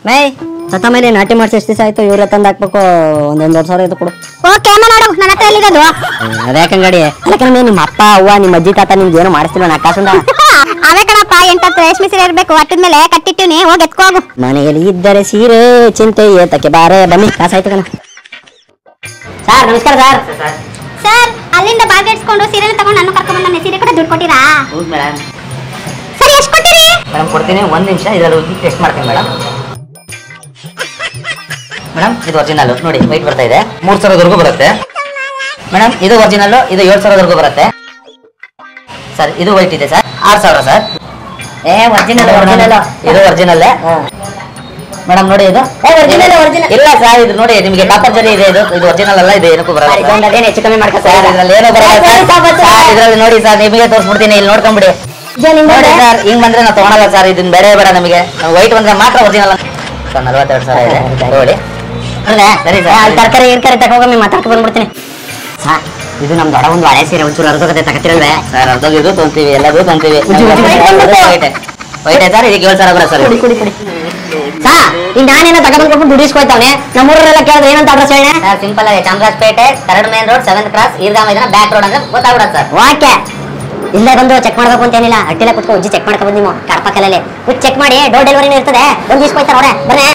ಮೈ ಸತ್ತ ಮೇಲೆ ನಾಟಿ ಮಾಡಿಸಿ ಎಷ್ಟು ದಿವಸ ಆಯ್ತು ಇವ್ರ ತಂದು ಹಾಕ್ಬೇಕು ಒಂದೊಂದು ವರ್ಷ ಸಾವಿರ ಇದು ಕೊಡು ಓಕೆ ಅಮ್ಮ ನೋಡು ನನ್ನ ಹತ್ರ ಎಲ್ಲಿರೋದು ಅದ್ಯಾಕಂಗ್ ಗಾಡಿ ಅದಕ್ಕೆ ನಿಮ್ಮ ಅಪ್ಪ ಅವ್ವ ನಿಮ್ಮ ಅಜ್ಜಿ ತಾತ ನಿಮ್ಗೆ ಏನು ಮಾಡಿಸ್ತಿಲ್ಲ ನಾ ಕಾಸುಂದ ಅವೇ ಕಣಪ್ಪ ಎಂಟತ್ತು ರೇಷ್ಮೆ ಸೀರೆ ಇರ್ಬೇಕು ಹಟ್ಟದ ಮೇಲೆ ಕಟ್ಟಿಟ್ಟಿವ್ನಿ ಹೋಗಿ ಎತ್ಕೋಗು ಮನೆಯಲ್ಲಿ ಇದ್ದರೆ ಸೀರೆ ಚಿಂತೆ ಏತಕ್ಕೆ ಬಾರೆ ಬನ್ನಿ ಕಾಸಾಯ್ತು ಕಣ ಸರ್ ನಮಸ್ಕಾರ ಸರ್ ಸರ್ ಅಲ್ಲಿಂದ ಬಾಗ್ ಇಡ್ಸ್ಕೊಂಡು ಸೀರೆನ ತಗೊಂಡು ನಾನು ಕರ್ಕೊಂಡ್ ಬಂದ ಸೀರೆ ಕೂಡ ದುಡ್ಡು ಕೊಟ್ಟಿರಾ ಹೌದು ಮೇಡಮ್ ಸರಿ ಎಷ್ಟು ಕೊಟ್ಟಿರಿ ಮೇಡಮ್ ಕೊಡ್ತೀನಿ ಒಂದು ನಿಮಿಷ ಇದರಲ್ಲಿ ಉದ್ದಿ ಟೆಸ್ಟ್ ಮಾಡ್ತೀನಿ ಮೇಡಮ್ ಮೇಡಮ್ ಇದು ಒರಿಜಿನಲ್ ನೋಡಿ ವೈಟ್ ಬರ್ತಾ ಇದೆ ಮೂರು ಸಾವಿರದವರೆಗೂ ಬರುತ್ತೆ ಮೇಡಮ್ ಇದು ಒರಿಜಿನಲ್ ಇದು ಏಳು ಸಾವಿರದವರೆಗೂ ಬರುತ್ತೆ ಸರ್ ಇದು ವೈಟ್ ಇದೆ ಸರ್ ಆರು ಸಾವಿರ ಸರ್ ಏ ಒರಿಜಿನಲ್ ಒರಿಜಿನಲ್ ಇದು ಒರಿಜಿನಲ್ ಮೇಡಮ್ ನೋಡಿ ಇದು ಏ, original, original. ಇಲ್ಲ ಸರ್ ಇದು ನೋಡಿ ನಿಮಗೆ ಕಾಪರ್ ಜರಿ ಇದೆ ಇದು ಇದು ಒರಿಜಿನಲ್ ಅಲ್ಲ ಇದು ಏನಕ್ಕೂ ಬರಲ್ಲ sir. ಇದೊಂದು ಹೆಚ್ಚು ಕಮ್ಮಿ ಮಾಡ್ಕೊ ಸರ್ ಇದ್ರಲ್ಲಿ ಏನೋ ಬರಲ್ಲ ಸರ್ ಸರ್, ಇದ್ರಲ್ಲಿ ನೋಡಿ ಸರ್ ನಿಮಗೆ ತೋರಿಸ್ಬಿಡ್ತೀನಿ ಇಲ್ಲಿ ನೋಡ್ಕೊಂಬಿಡಿ ನೋಡಿ ಸರ್ ಹಿಂಗ್ ಬಂದ್ರೆ ನಾವು ತಗೊಳಲ್ಲ ಸರ್ ಇದನ್ನ ಬೇರೆ ಬೇಡ ನಮಗೆ ವೈಟ್ ಬಂದ್ರೆ ಮಾತ್ರ ಒರಿಜಿನಲ್ ಸರ್ ನಲ್ವತ್ತೆರಡು ಸಾವಿರ ಇದೆ ತಗೊಳ್ಳಿ ಸರಿ ಸರ್ ತರಕಾರಿ ಏರ್ಕಾರಿ ತಗೋಗಿ ಮಾತಾಡ್ಕೊ ಬಂದ್ಬಿಡ್ತೀನಿ ಸಾ ಇದು ನಮ್ ದೊಡ್ಡ ಒಂದು ಹಳೆ ಸೀರೆ ಒಂಚೂರು ಅರ್ಧಕತೆ ತಗತಿರಲ್ವೇ ಸರ್ ಅರ್ಧೋಗಿದ್ದು ತೊಂತೀವಿ ಎಲ್ಲದೂ ತೊಂತೀವಿ ಉಜ್ಜು, ಉಜ್ಜು, ಉಜ್ಜು. ವೈಟ್ ವೈಟ್ ಸರ್ ಇದಕ್ಕೆ ಏಳು ಸಾವಿರ ಬರುತ್ತೆ ಸರ್ ಕುಡಿ ಕುಡಿ ಕುಡಿ ಸಾ ಈಗ ನಾನೇನೋ ತಗೊಂಡ್ಬಿಟ್ಟು ದುಡಿಸ್ಕೊಳ್ತಾವನೆ ನಮ್ಮೂರಲ್ಲೆಲ್ಲ ಕೇಳಿದ್ರೆ ಏನಂತ ಅಡ್ರೆಸ್ ಹೇಳಿ ಸರ್ ಸಿಂಪಲ್ ಆಗಿ Chamarajpet third main road seventh cross Idgah ಮೈದಾನ ಬ್ಯಾಕ್ ರೋಡ್ ಅಂದ್ರೆ ಗೊತ್ತಾಗ್ಬಿಡತ್ತೆ ಸರ್ ಓಕೆ ಇಲ್ಲೇ ಬಂದು ಚೆಕ್ ಮಾಡ್ಬೇಕು ಅಂತ ಏನಿಲ್ಲ ಹಟ್ಟಿಲೆ ಕುತ್ಕೊ ಉಜ್ಜಿ ಚೆಕ್ ಮಾಡ್ಕೊ ಬಂದಿ ನೀವು ಕಡಪ ಕಲ್ಲಲ್ಲಿ ಚೆಕ್ ಮಾಡಿ ಡೋರ್ ಡೆಲಿವರಿನೂ ಇರ್ತದೆ ಬಂದು ಇಸ್ಕೊಯ್ತಾರೆ ಅವ್ರೆ ಬನ್ನಿ